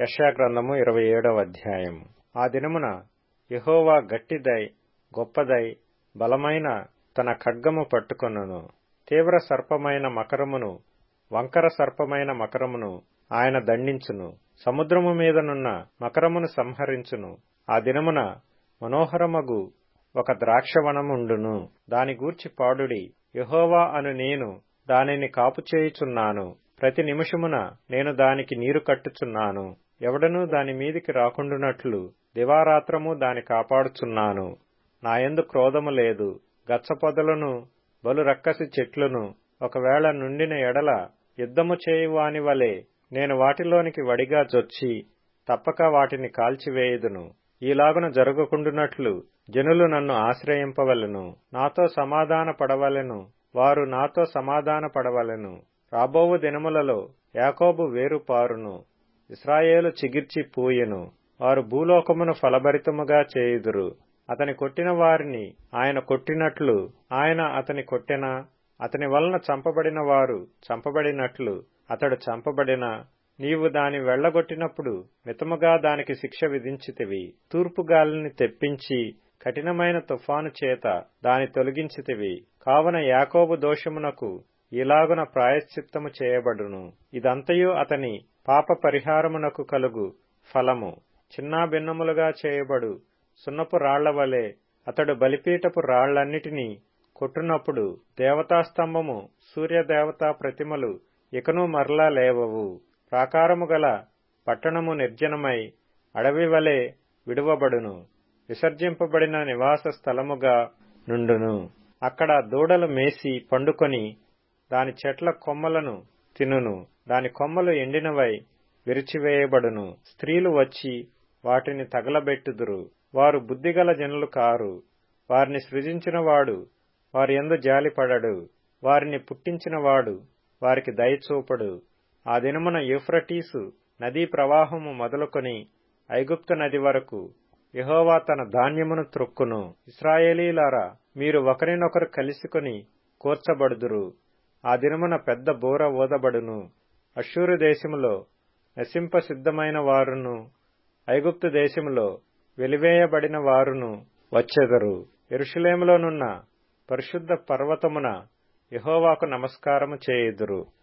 యశాగ్రంథము ఇరవై ఏడవ అధ్యాయం ఆ దినమున యహోవా గట్టిదై గొప్పదై బలమైన తన ఖడ్గము పట్టుకొనును తీవ్ర సర్పమైన మకరమును వంకర సర్పమైన మకరమును ఆయన దండించును సముద్రము మీదనున్న మకరమును సంహరించును ఆ దినమున మనోహరమగు ఒక ద్రాక్షవనముండును దాని గూర్చి పాడుడి యహోవా అను నేను దానిని కాపుచేయుచున్నాను ప్రతి నిమిషమున నేను దానికి నీరు కట్టుచున్నాను ఎవడనూ దాని మీదికి రాకుండునట్లు దివారాత్రము దాని కాపాడుచున్నాను నాయందు క్రోధము లేదు గచ్చపొదలను బలు రక్కసి చెట్లును ఒకవేళ నుండిన ఎడల యుద్ధము చేయువాని వలె నేను వాటిలోనికి వడిగా జొచ్చి తప్పక వాటిని కాల్చివేయుదును ఈలాగున జరగకుండునట్లు జనులు నన్ను ఆశ్రయింపవలెను నాతో సమాధాన పడవలెను వారు నాతో సమాధాన పడవలెను రాబోవు దినములలో యాకోబు వేరు పారును ఇస్రాయేలు చిగిర్చి పూయెను వారు భూలోకమును ఫలభరితముగా చేయుదురు అతని కొట్టిన వారిని ఆయన కొట్టినట్లు ఆయన అతని కొట్టెన అతని వలన చంపబడిన వారు చంపబడినట్లు అతడు చంపబడిన నీవు దాని వెళ్లగొట్టినప్పుడు మితముగా దానికి శిక్ష విధించితివి తూర్పు గాలిని తెప్పించి కఠినమైన తుఫాను చేత దాని తొలగించితివి కావున యాకోబు దోషమునకు ఇలాగున ప్రాయశ్చిత్తము చేయబడును ఇదంతయు అతని పాప పరిహారమునకు కలుగు ఫలము చిన్నాభిన్నములుగా చేయబడు సున్నపు రాళ్ల వలె అతడు బలిపీఠపు రాళ్లన్నిటినీ కొట్టునప్పుడు దేవతాస్తంభము సూర్యదేవతా ప్రతిమలు ఇకను మరలా లేవవు ప్రాకారము గల పట్టణము నిర్జనమై అడవి వలె విడువబడును విసర్జింపబడిన నివాస స్థలముగా నుండును అక్కడ దూడలు మేసి పండుకొని దాని చెట్ల కొమ్మలను తినును దాని కొమ్మలు ఎండినవై విరిచివేయబడును స్త్రీలు వచ్చి వాటిని తగలబెట్టుదురు వారు బుద్ధిగల జనులు కారు వారిని సృజించినవాడు వారి ఎందు జాలిపడడు వారిని పుట్టించినవాడు వారికి దయచూపడు ఆ దినమున యూఫ్రటీసు నదీ ప్రవాహము మొదలుకొని ఐగుప్తు నది వరకు యహోవా తన ధాన్యమును త్రొక్కును ఇస్రాయేలీలారా మీరు ఒకరినొకరు కలిసికొని కూర్చబడుదురు ఆ దినమున పెద్ద బోర ఊదబడును అశ్షూరు దేశములో నశింప సిద్ధమైన వారును ఐగుప్తు దేశములో వెలివేయబడిన వారును వచ్చెదరు ఎరుషులేములోనున్న పరిశుద్ధ పర్వతమున యహోవాకు నమస్కారము చేయుదురు